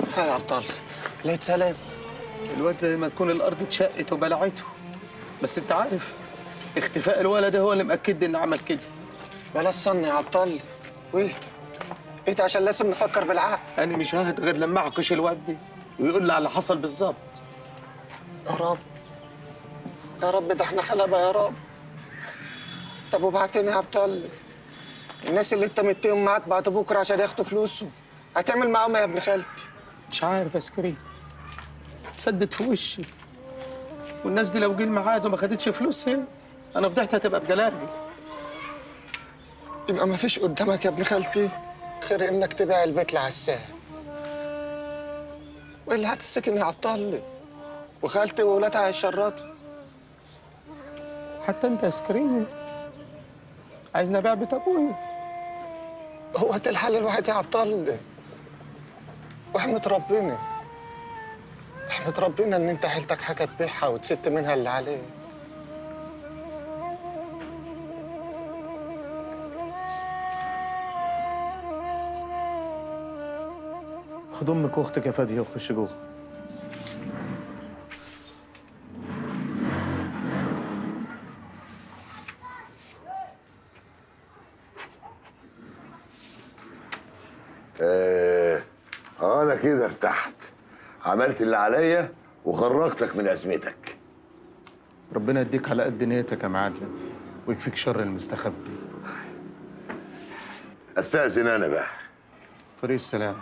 ها يا عبد الله لقيت سلام الواد زي ما تكون الارض اتشقت وبلعته بس انت عارف اختفاء الولد هو اللي مأكد لي انه عمل كده بلاش صن يا عبد الله واهدى اهدى عشان لازم نفكر بالعقل انا مش ههد غير لما اعكش الواد دي ويقول لي على اللي حصل بالظبط يا رب يا رب ده احنا حلبة يا رب طب وبعدين يا عبد الله الناس اللي انت متهم معاك بعد بكره عشان ياخدوا فلوسهم هتعمل معاهم إيه يا ابن خالتي مش عارف يا سكرين تسدد في وشي والناس دي لو جه الميعاد وما خدتش فلوسها انا فضحت هتبقى بجلابي يبقى ما فيش قدامك يا ابن خالتي غير انك تبيع البيت لعساه والا هتسكن يا عبد الله وخالتي وولادها هيشرطوا حتى انت يا سكرين عايزني ابيع بيت ابويا هو ده الحل الوحيد يا عبد الله واحمد ربنا احمد ربنا ان انت حيلتك حاجه تبيعها وتسد منها اللي عليك خد امك واختك يا فاديه وخش جوه آه انا كده ارتحت عملت اللي عليا وخرجتك من ازمتك ربنا يديك على قد نيتك يا معلم ويكفيك شر المستخبي استاذن انا بقى طريق السلام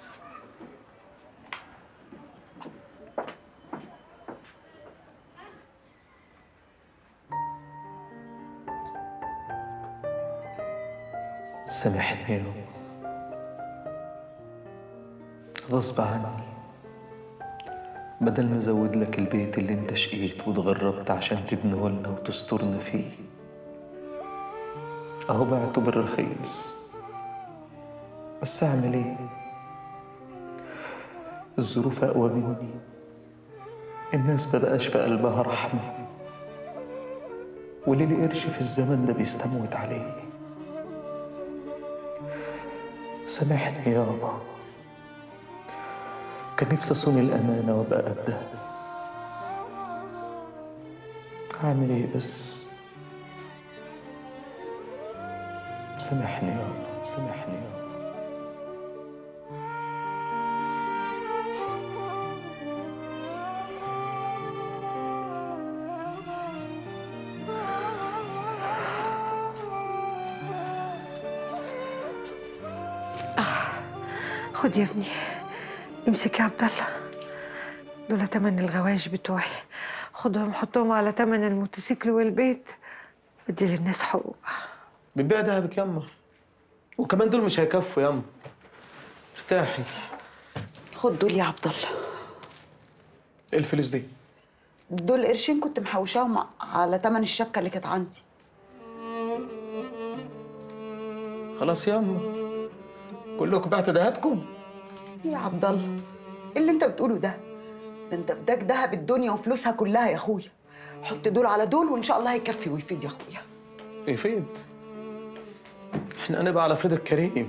سامحني يا رب غصب عني بدل ما ازود لك البيت اللي انت شقيت واتغربت عشان تبنيه لنا وتسترنا فيه اهو بعته بالرخيص بس اعمل ايه الظروف اقوى مني الناس مبقاش في قلبها رحمه واللي ليه قرش في الزمن ده بيستموت عليه سامحني يابا كان نفسي اصون الامانه وابقى قدها هعمل ايه بس سامحني يابا سامحني يابا خد يا ابني امسك يا عبد الله دول تمن الغوايش بتوعي خدهم حطهم على تمن الموتوسيكل والبيت ودي للناس حقوقها بتبيع دهبك ياما وكمان دول مش هيكفوا ياما ارتاحي خد دول يا عبد الله ايه الفلوس دي دول قرشين كنت محوشاهم على تمن الشبكه اللي كانت عندي خلاص ياما كلكم بعتوا دهبكم يا عبد الله إيه اللي انت بتقوله ده ده انت فداك دهب الدنيا وفلوسها كلها يا اخويا حط دول على دول وان شاء الله هيكفي ويفيد يا اخويا يفيد احنا هنبقى على فيد الكريم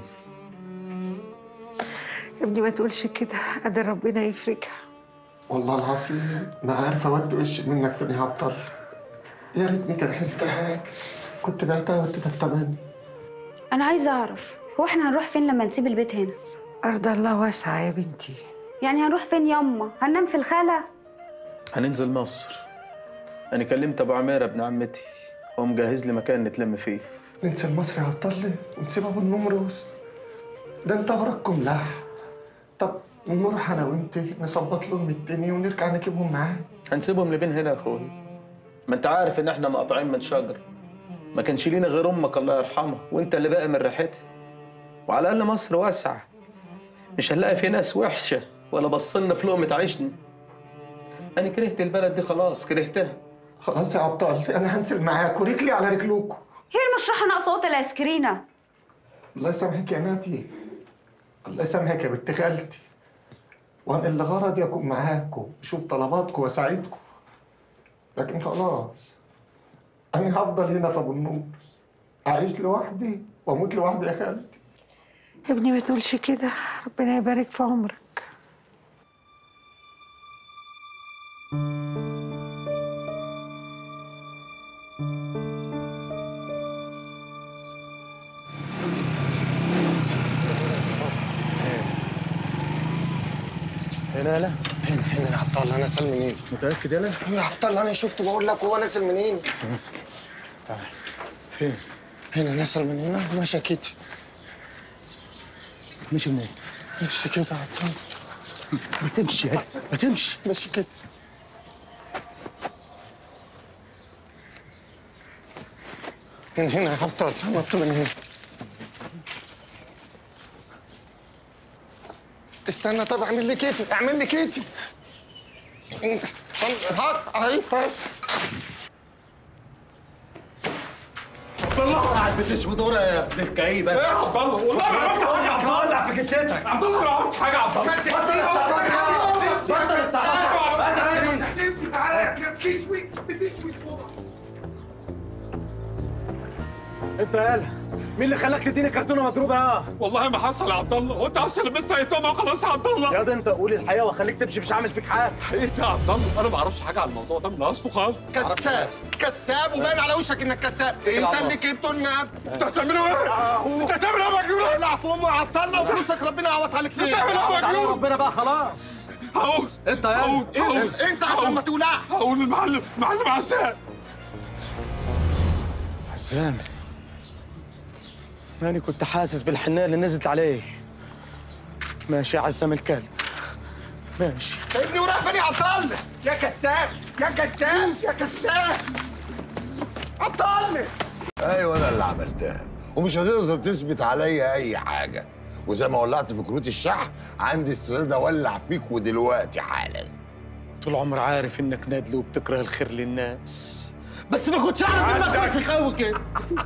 يا ابني ما تقولش كده قدر ربنا يفرجها والله العظيم ما عارف اود وشي منك فين يا عبد الله يا ريتني كان حيلتها كنت بعتها واديتها في تمني أنا عايزة أعرف هو إحنا هنروح فين لما نسيب البيت هنا؟ أرض الله واسعة يا بنتي يعني هنروح فين ياما؟ هننام في الخالة؟ هننزل مصر انا كلمت ابو عميره ابن عمتي هو مجهز لي مكان نتلم فيه ننسى مصر يا عبد الله ونسيب ابو النمروز ده انت وراكم لح طب نروح انا وانت نظبط لهم الدنيا ونرجع نجيبهم معانا هنسيبهم لبين هنا يا اخوي ما انت عارف ان احنا مقطوعين من شجر ما كانش لينا غير امك الله يرحمها وانت اللي باقي من ريحتها وعلى الاقل مصر واسعه مش هنلاقي في ناس وحشه ولا بصلنا في لقمه عيشنا انا كرهت البلد دي خلاص كرهتها خلاص يا عبد الله انا هنزل معاكم رجلي على رجلوكم هي المشرحة ناقصة قوت العسكرينة الله يسامحك يا ناتي الله يسامحك يا بنت خالتي وانا اللي غرضي اكون معاكم اشوف طلباتكم واساعدكم لكن خلاص انا هفضل هنا في ابو النور اعيش لوحدي واموت لوحدي يا خالتي يا ابني ما تقولش كده ربنا يبارك في عمرك هنا لا هنا هنا يا عبد الله نزل منين؟ متاكد يلا يا عبد الله انا شفته بقول لك هو نزل منين؟ فين هنا نزل من هنا ماشي كده مشي منين ماشي كده يا عبد الله ما تمشي يلا ما تمشي ماشي كده من هنا يا عبد الله نط من هنا استنى طب اعمل لي كده اعمل لي كده انت هات اهي فاهم قاعد بتشوي دورة يا ابن الكئيبة يا عبد الله والله ما عملت حاجه يا عبد الله هولع في جدتك عبد الله ما عملت حاجه يا عبد الله بطل استعباط بطل استعباط بطل سنين نفسي تعالى يا بتشوي بتشوي الأوضة. انت يالا مين اللي خلاك تديني كرتونه مضروبه يا والله ما حصل يا عبد الله وانت اصلا لسه هيتوما خلاص يا عبد الله يا ده انت قول الحقيقه واخليك تمشي مش هعمل فيك حاجه حقيقة يا عبد الله انا ما اعرفش حاجه عن الموضوع ده من اصله خالص كذاب كذاب وباين على وشك انك كذاب انت اللي جبته لنفسك انت هتعملوا ايه؟ انت هتعمل ايه يا مجنون؟ اقلع في امه عطلنا وفلوسك ربنا يعوض عليك فيه هتعمل ايه يا تعالى مجنون؟ ربنا بقى خلاص هقول انت يالا هقول هقول انت انت عشان ما تولعش هقول المعلم معلم عسام عزام ماني كنت حاسس بالحنان اللي نزلت عليه ماشي يا عزام الكلب ماشي ابني وراح فين يا عطلنا يا كذاب يا كذاب يا كذاب عطلنا ايوه انا اللي عملتها ومش هتقدر تثبت عليا اي حاجه وزي ما ولعت في كروت الشحن عندي استعداد اولع فيك ودلوقتي حالا طول عمري عارف انك نادل وبتكره الخير للناس بس ما كنتش اعرف انك راسك قوي كده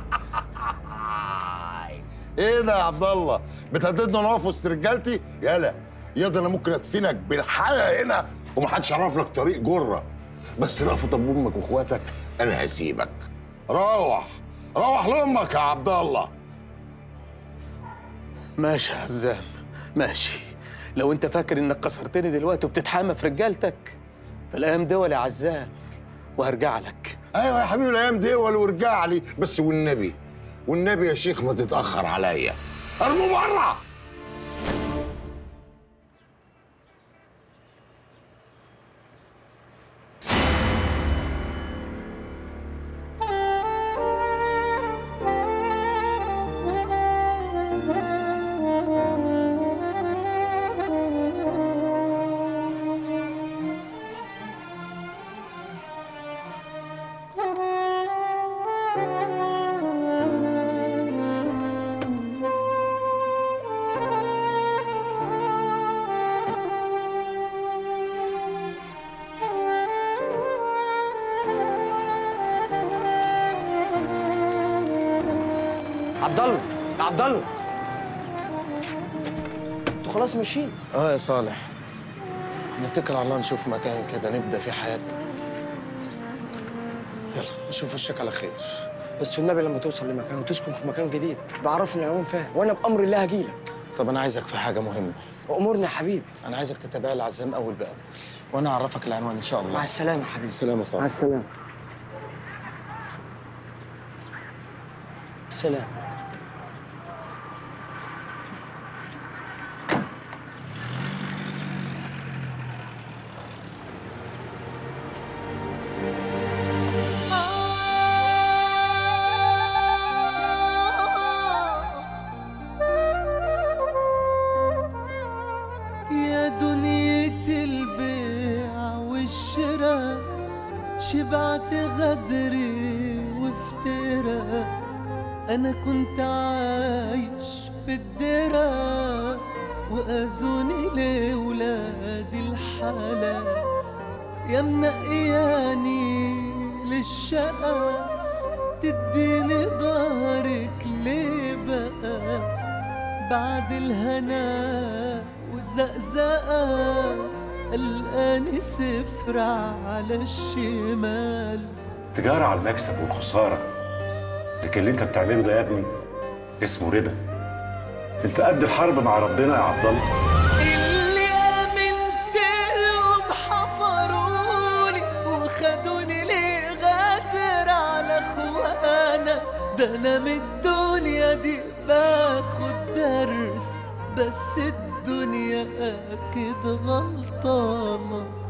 ايه ده يا عبد الله بتهددنا نقف وسط رجالتي يالا يا ده انا ممكن ادفنك بالحلقه هنا ومحدش يعرف لك طريق جره بس رأفت ابو امك واخواتك انا هسيبك روح روح لامك يا عبد الله ماشي يا عزام ماشي لو انت فاكر انك كسرتني دلوقتي وبتتحامى في رجالتك فالايام دول يا عزام وهرجع لك ايوه يا حبيبي الايام دي ولو ورجع لي بس والنبي والنبي يا شيخ ما تتاخر عليا ارموا بره عبد الله يا عبد الله انتوا خلاص ماشيين اه يا صالح نتكل على الله نشوف مكان كده نبدا في حياتنا يلا اشوف وشك على خير بس النبي لما توصل لمكان وتسكن في مكان جديد بعرفني العموم فاهم وانا بامر الله هجيلك طب انا عايزك في حاجه مهمه امورنا يا حبيبي انا عايزك تتابع لي عزام اول باول وانا اعرفك العنوان ان شاء الله مع السلامه يا حبيبي سلام يا مع صالح السلامه سلام يا دنيا البيع والشراء شبعت غدري وافتراء أنا كنت عايش في الدرا وأذوني لولادي الحلال يا منقياني للشقا تديني ظهرك ليه بقى بعد الهنا والزقزقة قلقاني صفر على الشمال تجارة على المكسب والخسارة لكن اللي انت بتعمله ده يا ابني اسمه ربا انت قد الحرب مع ربنا يا عبد الله اللي آمنت لهم حفروا ده انا من الدنيا دي باخد درس بس الدنيا اكيد غلطانه